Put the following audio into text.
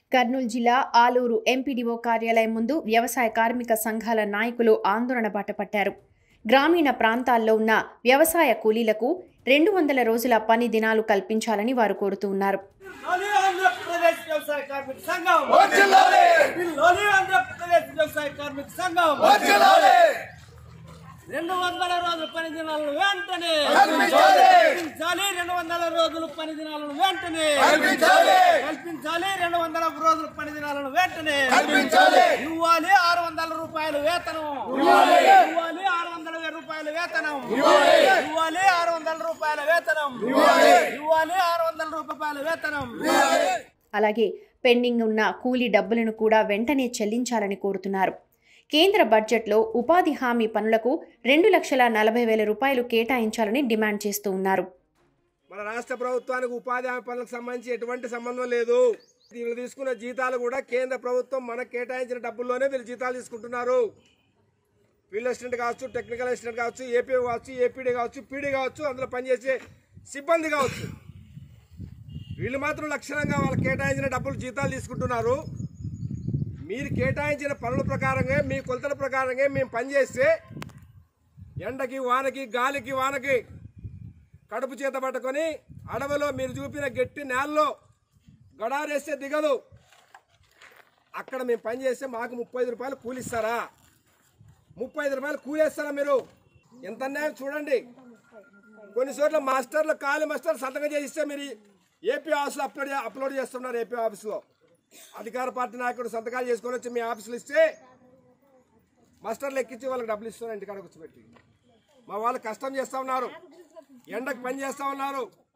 కర్నూలు జిల్లా ఆలూరు ఎంపీడీఓ కార్యాలయం ముందు వ్యవసాయ కార్మిక సంఘాల నాయకులు ఆందోళన బాటపట్టారు గ్రామీణ ప్రాంతాల్లో ఉన్న వ్యవసాయ కూలీలకు రెండు వందల రోజుల పని దినాలు కల్పించాలని వారు కోరుతూ ఉన్నారు లోని ఆంధ్రప్రదేశ్ వ్యవసాయ కార్మిక సంఘం వర్ధిల్లాలి! లోని ఆంధ్రప్రదేశ్ వ్యవసాయ కార్మిక సంఘం వర్ధిల్లాలి! రెండు వందల రోజుల పని దినాలను వెంటనే కల్పించాలి! కల్పించాలి రెండు వందల రోజుల పని దినాలను వెంటనే కల్పించాలి! కల్పించాలి రెండు వందల రోజుల పని దినాలను వెంటనే కల్పించాలి! ఇవ్వాలి ఆరు వందల రూపాయలు వేతనం ఇవ్వాలి ఆరు వందల రూపాయల వేతనం ఇవ్వాలి ఆరు వందల రూపాయల వేతనం ఇవ్వాలి ఆరు వందల రూపాయల వేతనం అలాగే పెండింగ్ ఉన్న కూలీ డబ్బులను కూడా వెంటనే చెల్లించాలని కోరుతున్నారు కేంద్ర బడ్జెట్లో ఉపాధి హామీ పనులకు రెండు లక్షల నలభై వేల రూపాయలు కేటాయించాలని డిమాండ్ చేస్తూ ఉన్నారు మన రాష్ట్ర ప్రభుత్వానికి ఉపాధి హామీ పనులకు సంబంధించి ఎటువంటి సంబంధం లేదు వీళ్ళు తీసుకున్న జీతాలు కూడా కేంద్ర ప్రభుత్వం మనకు కేటాయించిన డబ్బుల్లోనే వీళ్ళు జీతాలు తీసుకుంటున్నారు ఫీల్డ్ అసిస్టెంట్ కావచ్చు టెక్నికల్ అసిస్టెంట్ కావచ్చు ఏపీ కావచ్చు ఏపీడీ కావచ్చు పీడీ కావచ్చు అందులో పనిచేసే సిబ్బంది కావచ్చు వీళ్ళు మాత్రం లక్షణంగా వాళ్ళకి కేటాయించిన డబ్బులు జీతాలు తీసుకుంటున్నారు మీరు కేటాయించిన పనుల ప్రకారంగా మీ కొలతల ప్రకారంగా మేము పనిచేస్తే ఎండకి వానకి గాలికి వానకి కడుపు చేత పట్టుకొని అడవిలో మీరు చూపిన గట్టి నేలలో గడారేస్తే దిగదు అక్కడ మేము పని చేస్తే మాకు ముప్పై ఐదు రూపాయలు కూలిస్తారా ముప్పై ఐదు రూపాయలు కూలేస్తారా మీరు ఎంత అన్యాయం చూడండి కొన్ని చోట్ల మాస్టర్లు కాలి మాస్టర్ సంతకం చేయిస్తే మీరు ఏపీ ఆఫీస్లో అప్లోడ్ చే- అప్లోడ్ చేస్తున్నారు ఏపీ ఆఫీస్లో అధికార పార్టీ నాయకుడు సంతకాలు చేసుకొని వచ్చి మీ ఆఫీసులో ఇస్తే మాస్టర్లు ఎక్కించి వాళ్ళకి డబ్బులు ఇస్తున్నారు ఇంటికాడ కూర్చోబెట్టి మా వాళ్ళు కష్టం చేస్తా ఉన్నారు ఎండకు పని చేస్తా ఉన్నారు